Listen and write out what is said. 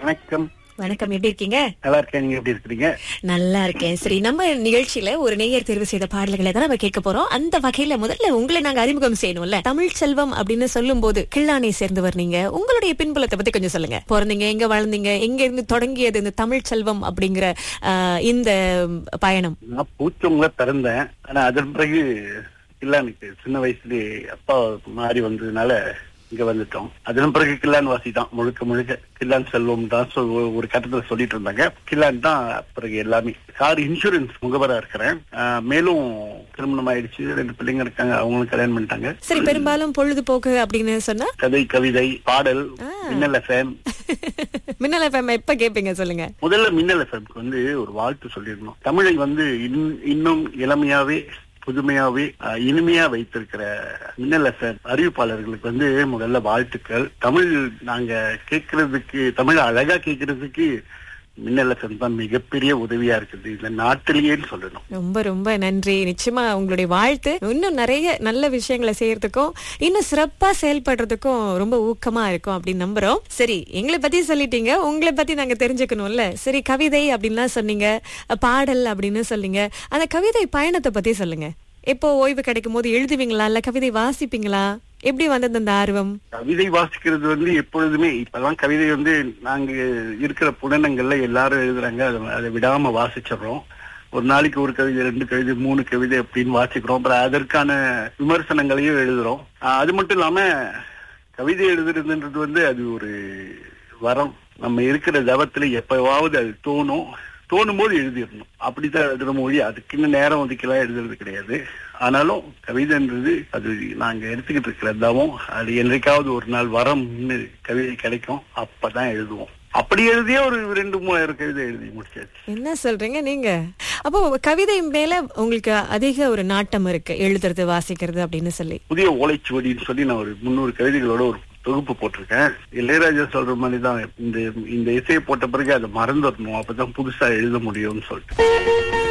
வணக்கம் வணக்கம் எப்படி இருக்கீங்க நல்லா இருக்கேன் நீங்க எப்படி இருக்கிறீங்க நல்லா இருக்கேன் சரி நம்ம நிகழ்ச்சியில ஒரு நேயர் தேர்வு செய்த பாடல்களை தான் நம்ம கேட்க போறோம் அந்த வகையில முதல்ல உங்களை நாங்க அறிமுகம் செய்யணும்ல தமிழ் செல்வம் அப்படின்னு சொல்லும் போது கிள்ளானை சேர்ந்தவர் நீங்க உங்களுடைய பின்புலத்தை பத்தி கொஞ்சம் சொல்லுங்க பிறந்தீங்க எங்க வளர்ந்தீங்க எங்க இருந்து தொடங்கியது இந்த தமிழ் செல்வம் அப்படிங்கிற ஆஹ், இந்த பயணம் நான் பூச்சவங்கள பிறந்தேன் ஆனா அதன் பிறகு கில்லானுக்கு சின்ன வயசுலயே அப்பா மாறி வந்ததுனால இங்க வந்துட்டோம் அதன் பிறகு கில்லான் வாசி தான் முழுக்க முழுக்க கில்லான் செல்வம் தான் சொ- ஒரு கட்டத்துல சொல்லிட்டு இருந்தாங்க கில்லான் தான் பிறகு எல்லாமே கார் இன்சூரன்ஸ் முகவரா இருக்கிறேன் ஆஹ், மேலும் திருமணம் ஆயிடுச்சு ரெண்டு பிள்ளைங்க இருக்காங்க அவங்களும் கல்யாணம் பண்ணிட்டாங்க சரி பெரும்பாலும் பொழுதுபோக்கு அப்படின்னு சொன்னா கதை கவிதை பாடல் மின்னல் எஃப்எம் மின்னல் FM எப்ப கேப்பீங்க சொல்லுங்க முதல்ல மின்னல் எஃப்எம்க்கு வந்து ஒரு வாழ்த்து சொல்லிடணும் தமிழை வந்து இன்- இன்னும் இளமையாவே புதுமையாவே அஹ், இனிமையா வைத்திருக்கிற மின்னல் எஃப்எம் அறிவிப்பாளர்களுக்கு வந்து முதல்ல வாழ்த்துக்கள் தமிழ் நாங்க கேட்கறதுக்கு தமிழ் அழகா கேட்கறதுக்கு மின்னல் எஃப்எம் தான் மிகப்பெரிய உதவியா இருக்குது இந்த நாட்டிலேயேன்னு சொல்லணும் ரொம்ப ரொம்ப நன்றி நிச்சயமா உங்களுடைய வாழ்த்து இன்னும் நிறைய நல்ல விஷயங்களை செய்யறதுக்கும் இன்னும் சிறப்பா செயல்படுறதுக்கும் ரொம்ப ஊக்கமா இருக்கும் அப்படின்னு நம்புறோம் சரி எங்களை பத்தி சொல்லிட்டீங்க உங்களை பத்தி நாங்க தெரிஞ்சுக்கணும்ல சரி கவிதை அப்படின்லாம் சொன்னீங்க பாடல் அப்படின்னு சொன்னீங்க அந்த கவிதை பயணத்தை பத்தி சொல்லுங்க எப்போ ஓய்வு கிடைக்கும் போது எழுதுவீங்களா இல்ல கவிதை வாசிப்பீங்களா எப்படி வந்தது அந்த ஆர்வம் கவிதை வாசிக்கிறது வந்து எப்பொழுதுமே இப்பதான் கவிதை வந்து நாங்க இருக்கிற புலனங்கள்ல எல்லாரும் எழுதுறாங்க அதை- அதை விடாம வாசிச்சிடுறோம் ஒரு நாளைக்கு ஒரு கவிதை ரெண்டு கவிதை மூணு கவிதை அப்படின்னு வாசிக்கிறோம் அப்புறம் அதற்கான விமர்சனங்களையும் எழுதுறோம் ஆஹ் அது மட்டும் இல்லாம கவிதை எழுதுறதுன்றது வந்து அது ஒரு வரம் நம்ம இருக்கிற தவத்துல எப்பவாவது அது தோணும் தோணும் போது எழுதிடணும் அப்படித்தான் எழுதுற மொழி அதுக்குன்னு நேரம் ஒதுக்கலாம் எழுதுறது கிடையாது ஆனாலும் கவிதைன்றது அது நாங்க எடுத்துக்கிட்டு இருக்கிற தவம் அது என்றைக்காவது ஒரு நாள் வரம்னு கவிதை கிடைக்கும் அப்பதான் எழுதுவோம் அப்படி எழுதியே ஒரு ரெண்டு மூவாயிரம் கவிதை எழுதி முடிச்சாச்சு என்ன சொல்றீங்க நீங்க அப்போ கவிதை மேல உங்களுக்கு அதிக ஒரு நாட்டம் இருக்கு எழுதுறது வாசிக்கிறது அப்படின்னு சொல்லி புதிய ஓலைச்சுவடின்னு சொல்லி நான் ஒரு முந்நூறு கவிதைகளோட ஒரு தொகுப்பு போட்டிருக்கேன் இளையராஜா சொல்ற மாதிரி தான் இந்த இந்த இசையை போட்ட பிறகு அதை மறந்துடணும் அப்பதான் புதுசா எழுத முடியும்னு சொல்லிட்டு